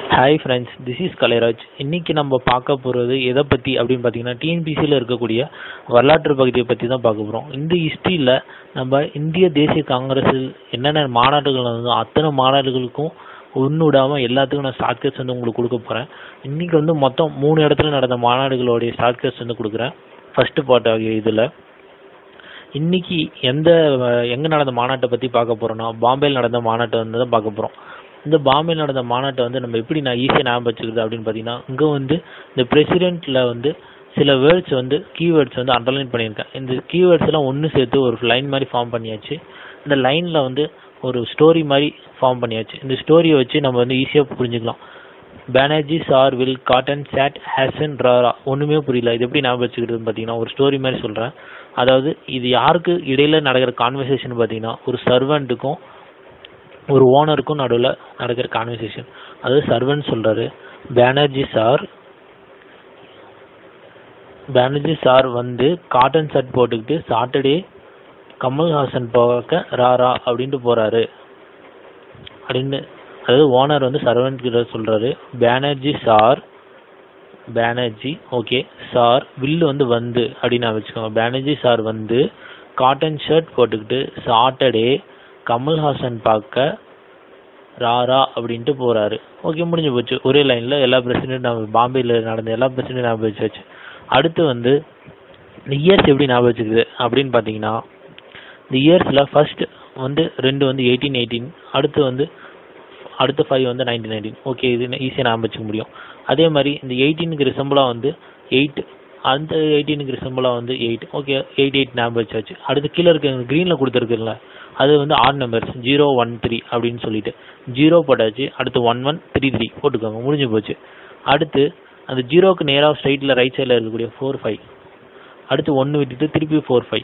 hi friends this is Kalairaj இன்னைக்கு நம்ம பார்க்க போகிறது எதை பற்றி அப்படின்னு பார்த்தீங்கன்னா டிஎன்பிசியில் இருக்கக்கூடிய வரலாற்று பகுதியை பற்றி தான் பார்க்க போகிறோம் இந்த ஹிஸ்ட்ரியில் நம்ம இந்திய தேசிய காங்கிரஸில் என்னென்ன மாநாடுகள் நடந்ததோ அத்தனை மாநாடுகளுக்கும் ஒன்று விடாமல் எல்லாத்துக்கும் நான் ஷார்ட்கட்ஸ் வந்து உங்களுக்கு கொடுக்க போகிறேன் இன்றைக்கி வந்து மொத்தம் மூணு இடத்துல நடந்த மாநாடுகளுடைய ஷார்ட்கட்ஸ் வந்து கொடுக்குறேன் ஃபஸ்ட்டு பார்ட் ஆகிய இதில் இன்னைக்கு எந்த எங்கே நடந்த மாநாட்டை பற்றி பார்க்க போகிறோன்னா பாம்பேயில் நடந்த மாநாட்டை வந்து தான் பார்க்க போகிறோம் இந்த பாம்பேயில் நடந்த மாநாட்டை வந்து நம்ம எப்படி நான் ஈஸியாக ஞாபகம் வச்சுக்கிறது அப்படின்னு பார்த்தீங்கன்னா இங்கே வந்து இந்த பிரசிடெண்ட்டில் வந்து சில வேர்ட்ஸ் வந்து கீவேர்ட்ஸ் வந்து அண்டர்லைன் பண்ணியிருக்கேன் இந்த கீவேர்ட்ஸ் எல்லாம் ஒன்று சேர்த்து ஒரு லைன் மாதிரி ஃபார்ம் பண்ணியாச்சு இந்த லைனில் வந்து ஒரு ஸ்டோரி மாதிரி ஃபார்ம் பண்ணியாச்சு இந்த ஸ்டோரியை வச்சு நம்ம வந்து ஈஸியாக புரிஞ்சுக்கலாம் பேனர்ஜி சார் வில் காட்டன் சேட் ஹேசன் ராரா ஒன்றுமே புரியல இது எப்படி ஞாபகம் வச்சுக்கிறதுன்னு பார்த்தீங்கன்னா ஒரு ஸ்டோரி மாதிரி சொல்கிறேன் அதாவது இது யாருக்கு இடையில நடக்கிற கான்வர்சேஷன் பார்த்தீங்கன்னா ஒரு சர்வெண்ட்டுக்கும் ஒரு ஓனருக்கும் நடுவில் நடக்கிற கான்வர்சேஷன் அதாவது சர்வெண்ட் சொல்கிறாரு பேனர்ஜி சார் பேனர்ஜி சார் வந்து காட்டன் ஷர்ட் போட்டுக்கிட்டு சாட்டர்டே கமல்ஹாசன் பார்க்க ராரா அப்படின்ட்டு போகிறாரு அப்படின்னு அதாவது ஓனர் வந்து சர்வெண்ட் கிட்ட சொல்கிறாரு Banerjee sir Banerjee okay sir will வந்து வந்து அப்படின்னு நான் வச்சுக்கோங்க பேனர்ஜி சார் வந்து காட்டன் ஷர்ட் போட்டுக்கிட்டு சாட்டர்டே கமல்ஹாசன் பார்க்க ராரா அப்படின்ட்டு போகிறாரு ஓகே முடிஞ்சு போச்சு ஒரே லைனில் எல்லா பிரசிடென்ட் நம்ம பாம்பேயில் நடந்த எல்லா பிரசிடென்ட் ஞாபகம் வச்சாச்சு அடுத்து வந்து இந்த இயர்ஸ் எப்படி ஞாபகம் வச்சுக்குது அப்படின்னு பார்த்தீங்கன்னா இந்த இயர்ஸில் ஃபர்ஸ்ட் வந்து ரெண்டு வந்து எயிட்டீன் எயிட்டீன் அடுத்து வந்து அடுத்த ஃபைவ் வந்து நைன்டீன் நைன்டீன் ஓகே இது ஈஸியாக ஞாபகம் வச்சுக்க முடியும் அதே மாதிரி இந்த எயிட்டீனுக்கு ரிசம்பிளாக வந்து எயிட் அந்த எயிட்டீனுக்கு ரிசம்பிளாக வந்து எயிட் ஓகே எயிட் எயிட் ஞாபகம் வச்சாச்சு அடுத்து கீழே இருக்க க்ரீனில் கொடுத்துருக்குல்ல அது வந்து odd numbers zero one three அப்படின்னு சொல்லிட்டு ஜீரோ போட்டாச்சு அடுத்து ஒன் ஒன் த்ரீ த்ரீ போட்டுக்கோங்க முடிஞ்சு போச்சு அடுத்து அந்த ஜீரோக்கு நேராக ஸ்ட்ரைட்டில் ரைட் சைடில் இருக்கக்கூடிய ஃபோர் ஃபைவ் அடுத்து ஒன்று விட்டுட்டு திருப்பி ஃபோர் ஃபைவ்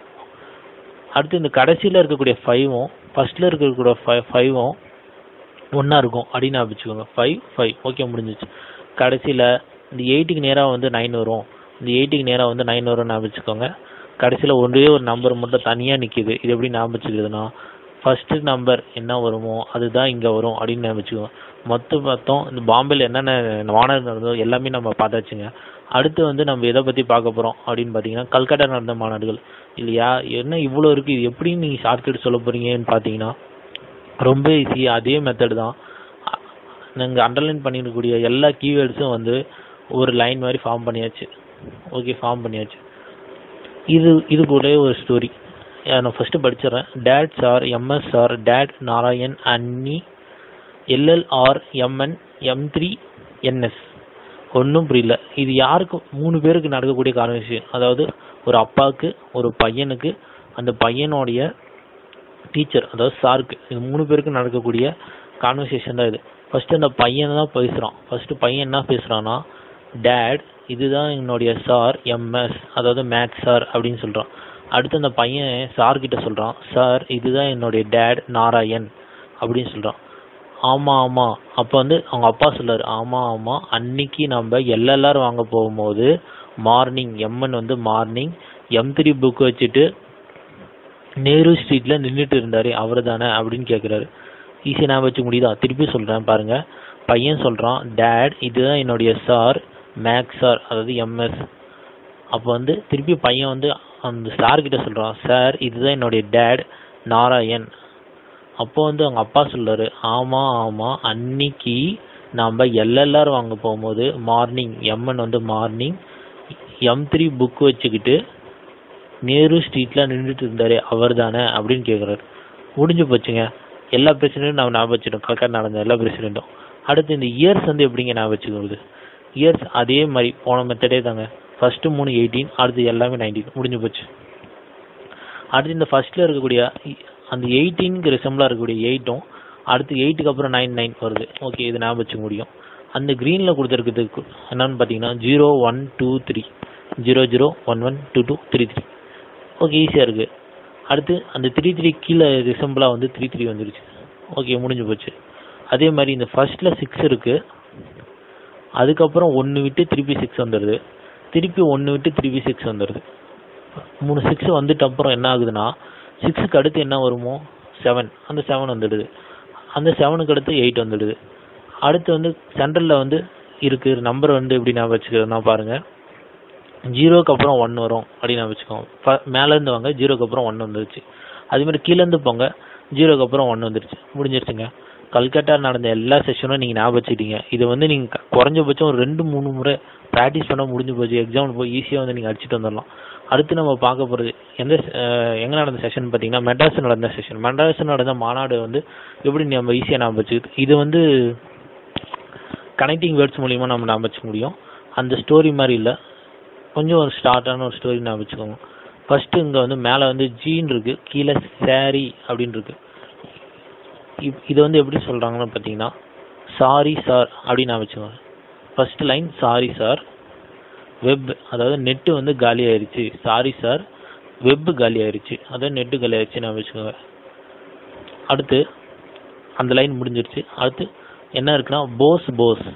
அடுத்து இந்த கடைசியில் இருக்கக்கூடிய ஃபைவும் ஃபஸ்ட்டில் இருக்கக்கூடிய ஃபைவ் ஃபைவும் ஒன்றா இருக்கும் அப்படின்னு வச்சுக்கோங்க ஃபைவ் ஃபைவ் ஓகே முடிஞ்சிச்சு கடைசியில் இந்த எயிட்டுக்கு நேராக வந்து நைன் வரும் இந்த எயிட்டுக்கு நேராக வந்து நைன் வரும் ஞாபகம் வச்சுக்கோங்க கடைசியில் ஒன்றே ஒரு நம்பர் மட்டும் தனியாக நிற்கிது இது எப்படி ஞாபகம் வச்சுக்கிறதுனா ஃபஸ்ட்டு நம்பர் என்ன வருமோ அதுதான் இங்கே வரும் அப்படின்னு ஞாபகம் வச்சுக்கோங்க மொத்த மொத்தம் இந்த பாம்பேயில் என்னென்ன மாநாடு நடந்ததோ எல்லாமே நம்ம பார்த்தாச்சுங்க அடுத்து வந்து நம்ம எதை பற்றி பார்க்க போகிறோம் அப்படின்னு பார்த்தீங்கன்னா கல்கட்டா நடந்த மாநாடுகள் இல்லையா என்ன இவ்வளோ இருக்குது இது எப்படி நீங்கள் ஷார்ட்கட் சொல்ல போகிறீங்கன்னு பார்த்தீங்கன்னா ரொம்ப ஈஸி அதே மெத்தட் தான் நாங்கள் அண்டர்லைன் பண்ணியிருக்கக்கூடிய எல்லா கீவேர்ட்ஸும் வந்து ஒரு லைன் மாதிரி ஃபார்ம் பண்ணியாச்சு ஓகே ஃபார்ம் பண்ணியாச்சு இது இது ஒரே ஒரு ஸ்டோரி நான் ஃபஸ்ட்டு படிச்சிடுறேன் dad sir M S sir dad Narayan அன்னி L L R M N M three N S ஒன்றும் புரியல இது யாருக்கு மூணு பேருக்கு நடக்கக்கூடிய கான்வர்சேஷன் அதாவது ஒரு அப்பாவுக்கு ஒரு பையனுக்கு அந்த பையனுடைய டீச்சர் அதாவது சாருக்கு இது மூணு பேருக்கு நடக்கக்கூடிய கான்வர்சேஷன் தான் இது ஃபஸ்ட்டு அந்த பையன் தான் பேசுகிறான் ஃபஸ்ட்டு பையன் என்ன பேசுகிறான்னா டேட் இதுதான் என்னுடைய சார் எம்எஸ் அதாவது மேக்ஸ் சார் அப்படின்னு சொல்கிறான் அடுத்து அந்த பையன் சார் கிட்ட சொல்கிறான் சார் இதுதான் என்னுடைய டேட் நாராயண் அப்படின்னு சொல்கிறான் ஆமாம் ஆமாம் அப்போ வந்து அவங்க அப்பா சொல்லார் ஆமாம் ஆமாம் அன்னைக்கு நம்ம எல்எல்ஆர் வாங்க போகும்போது மார்னிங் எம்என் வந்து மார்னிங் எம் த்ரீ புக் வச்சுட்டு நேரு ஸ்ட்ரீட்டில் நின்றுட்டு இருந்தார் அவர் தானே அப்படின்னு கேட்குறாரு ஈஸியாக நான் வச்சு முடியுதா திருப்பி சொல்கிறேன் பாருங்கள் பையன் சொல்கிறான் டேட் இதுதான் என்னுடைய சார் மேக்ஸ் சார் அதாவது எம்எஸ் அப்போ வந்து திருப்பி பையன் வந்து அந்த சார் கிட்ட சொல்கிறான் சார் இதுதான் என்னுடைய டேட் நாராயண் அப்போ வந்து அவங்க அப்பா சொல்கிறாரு ஆமாம் ஆமாம் அன்னைக்கு நாம் எல்எல்ஆர் வாங்க போகும்போது மார்னிங் எம்என் வந்து மார்னிங் எம் த்ரீ புக் வச்சுக்கிட்டு நேரு ஸ்ட்ரீட்டில் நின்றுட்டு இருந்தார் அவர் தானே அப்படின்னு கேட்குறாரு முடிஞ்சு போச்சுங்க எல்லா பிரச்சனையும் நான் ஞாபகம் வச்சுட்டோம் கரெக்டாக நடந்த எல்லா பிரச்சனையும் அடுத்து இந்த இயர்ஸ் வந்து எப்படிங்க ஞாபகம் வச்சுக்கிறது இயர்ஸ் அதே மாதிரி போன மெத்தடே தாங்க ஃபஸ்ட்டு மூணு எயிட்டீன் அடுத்து எல்லாமே நைன்டீன் முடிஞ்சு போச்சு அடுத்து இந்த ஃபஸ்ட்டில் இருக்கக்கூடிய அந்த எயிட்டீனுக்கு ரிசம்பிளாக இருக்கக்கூடிய எயிட்டும் அடுத்து எயிட்டுக்கு அப்புறம் நைன் நைன் வருது ஓகே இது ஞாபகம் வச்சுக்க முடியும் அந்த க்ரீனில் கொடுத்துருக்கிறதுக்கு என்னன்னு பார்த்தீங்கன்னா zero one two three zero zero one one two two three three okay ஈஸியாக இருக்குது அடுத்து அந்த த்ரீ த்ரீ கீழே ரிசம்பிளாக வந்து த்ரீ த்ரீ வந்துருச்சு ஓகே முடிஞ்சு போச்சு அதே மாதிரி இந்த ஃபர்ஸ்ட்டில் சிக்ஸ் இருக்குது அதுக்கப்புறம் ஒன்று விட்டு திருப்பி சிக்ஸ் வந்துடுது திருப்பி ஒன்று விட்டு திருப்பி சிக்ஸ் வந்துடுது மூணு சிக்ஸ் வந்துட்டு அப்புறம் என்ன ஆகுதுன்னா சிக்ஸுக்கு அடுத்து என்ன வருமோ செவன் அந்த செவன் வந்துடுது அந்த செவனுக்கு அடுத்து எயிட் வந்துடுது அடுத்து வந்து சென்ட்ரலில் வந்து இருக்கு நம்பர் வந்து எப்படி ஞாபகம் வச்சுக்கிறதுனா பாருங்கள் ஜீரோக்கு அப்புறம் ஒன் வரும் அப்படின்னு ஞாபகம் வச்சுக்கோங்க ஃப- மேலேருந்து வாங்க ஜீரோக்கு அப்புறம் ஒன் வந்துருச்சு அதே மாதிரி கீழேருந்து போங்க ஜீரோக்கு அப்புறம் ஒன் வந்துருச்சு முடிஞ்சிருச்சுங்க கல்கட்டா நடந்த எல்லா செஷனும் நீங்கள் ஞாபகம் வச்சுக்கிட்டீங்க இது வந்து நீங்கள் குறைஞ்சபட்சம் ஒரு ரெண்டு மூணு முறை ப்ராக்டிஸ் பண்ண முடிஞ்சு போச்சு எக்ஸாம் போய் ஈஸியாக வந்து நீங்கள் அடிச்சுட்டு வந்துடலாம் அடுத்து நம்ம பார்க்க போகிறது எந்த அஹ், எங்க நடந்த செஷன் பார்த்தீங்கன்னா மெட்ராஸ் நடந்த செஷன் மெட்ராஸ் நடந்த மாநாடு வந்து எப்படி நம்ம ஈஸியாக ஞாபகம் வச்சுக்கிட்டு இது வந்து கனெக்டிங் வேர்ட்ஸ் மூலியமா நம்ம ஞாபகம் வச்சுக்க முடியும் அந்த ஸ்டோரி மாதிரி இல்லை கொஞ்சம் ஒரு ஸ்டார்ட்டான ஒரு ஸ்டோரி ஞாபகம் வச்சுக்கோங்க ஃபர்ஸ்ட் இங்கே வந்து மேலே வந்து ஜீன் இருக்கு கீழே சாரி அப்படின்னு இருக்கு இப் இது வந்து எப்படி சொல்றாங்கன்னு பார்த்தீங்கன்னா சாரி சார் அப்படின்னு ஞாபகம் வச்சுக்கோங்க first line sorry sir web அதாவது நெட்டு வந்து காலி ஆயிருச்சு சாரி சார் வெப் காலி ஆயிருச்சு அதாவது நெட்டு காலி ஆயிருச்சு ஞாபகம் வச்சுக்கோங்க அடுத்து அந்த லைன் முடிஞ்சிருச்சு அடுத்து என்ன இருக்குன்னா போஸ் போஸ்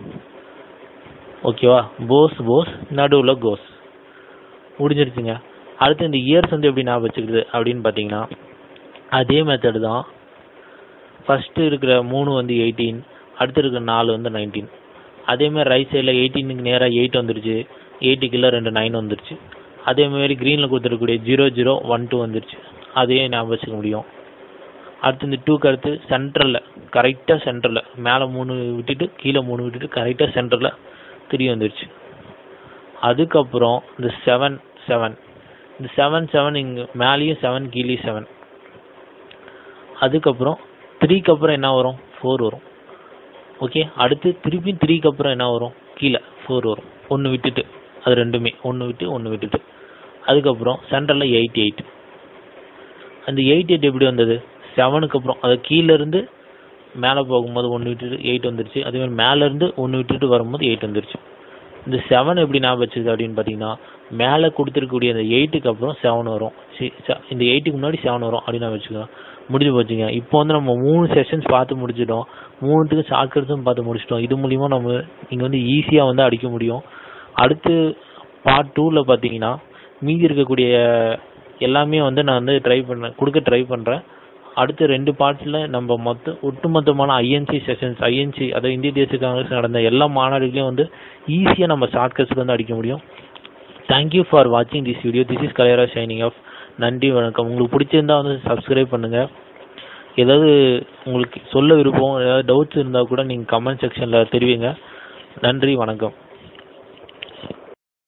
ஓகேவா போஸ் போஸ் நடுவில் கோஸ் முடிஞ்சிருச்சுங்க அடுத்து இந்த இயர்ஸ் வந்து எப்படி ஞாபகம் வச்சுக்கிறது அப்படின்னு பார்த்தீங்கன்னா அதே மெத்தடு தான் ஃபர்ஸ்ட் இருக்கிற மூணு வந்து எயிட்டீன் அடுத்து இருக்கிற நாலு வந்து நைன்டீன் அதே மாதிரி ரைட் சைடில் எயிட்டீனுக்கு நேராக எயிட் வந்துருச்சு எயிட்டுக்குள்ள ரெண்டு நைன் வந்துருச்சு அதே மாதிரி க்ரீனில் கொடுத்துருக்கக்கூடிய ஜீரோ ஜீரோ ஒன் டூ வந்துருச்சு அதையும் ஞாபகம் வச்சுக்க முடியும் அடுத்து இந்த டூக்கு அடுத்து சென்டரில் கரெக்டாக சென்டரில் மேலே மூணு விட்டுட்டு கீழே மூணு விட்டுட்டு கரெக்டாக சென்டரில் த்ரீ வந்துருச்சு அதுக்கப்புறம் இந்த செவன் செவன் இந்த செவன் செவன் இங்கே மேலேயும் செவன் கீழேயும் செவன் அதுக்கப்புறம் த்ரீக்கு அப்புறம் என்ன வரும் ஃபோர் வரும் ஓகே அடுத்து திருப்பி த்ரீக்கு அப்புறம் என்ன வரும் கீழே ஃபோர் வரும் ஒன்று விட்டுட்டு அது ரெண்டுமே ஒன்று விட்டு ஒன்று விட்டுட்டு அதுக்கப்புறம் சென்டரில் எயிட் எயிட் அந்த எயிட் எயிட் எப்படி வந்தது செவனுக்கு அப்புறம் அது கீழே இருந்து மேலே போகும்போது ஒன்று விட்டுட்டு எயிட் வந்துருச்சு அதே மாதிரி மேலே இருந்து ஒன்று விட்டுட்டு வரும்போது எயிட் வந்துருச்சு இந்த செவன் எப்படி ஞாபகம் வச்சுது அப்படின்னு பார்த்தீங்கன்னா மேலே கொடுத்துருக்கக்கூடிய அந்த எயிட்டுக்கு அப்புறம் செவன் வரும் சி- செ- இந்த எயிட்டுக்கு முன்னாடி செவன் வரும் அப்படின்னு ஞாபகம் வச்சுக்கலாம் முடிஞ்சு போச்சுங்க இப்போ வந்து நம்ம மூணு செஷன்ஸ் பார்த்து முடிச்சிட்டோம் மூணுத்துக்கு ஷார்ட்கட்ஸும் பார்த்து முடிச்சிட்டோம் இது மூலிமா நம்ம நீங்கள் வந்து ஈஸியாக வந்து அடிக்க முடியும் அடுத்து பார்ட் டூவில் பார்த்தீங்கன்னா மீதி இருக்கக்கூடிய எல்லாமே வந்து நான் வந்து ட்ரை பண்ண கொடுக்க ட்ரை பண்ணுறேன் அடுத்த ரெண்டு பார்ட்ஸில் நம்ம மொத்த ஒட்டுமொத்தமான ஐஎன்சி செஷன்ஸ் ஐஎன்சி அதாவது இந்திய தேசிய காங்கிரஸ் நடந்த எல்லா மாநாடுகளையும் வந்து ஈஸியாக நம்ம ஷார்ட்கட்ஸில் வந்து அடிக்க முடியும் தேங்க்யூ ஃபார் வாட்சிங் திஸ் வீடியோ திஸ் இஸ் கலையரா ஷைனிங் ஆஃப் நன்றி வணக்கம் உங்களுக்கு பிடிச்சிருந்தா வந்து சப்ஸ்கிரைப் பண்ணுங்க ஏதாவது உங்களுக்கு சொல்ல விருப்பம் ஏதாவது டவுட்ஸ் இருந்தால் கூட நீங்கள் கமெண்ட் செக்ஷனில் தெரிவிங்க நன்றி வணக்கம்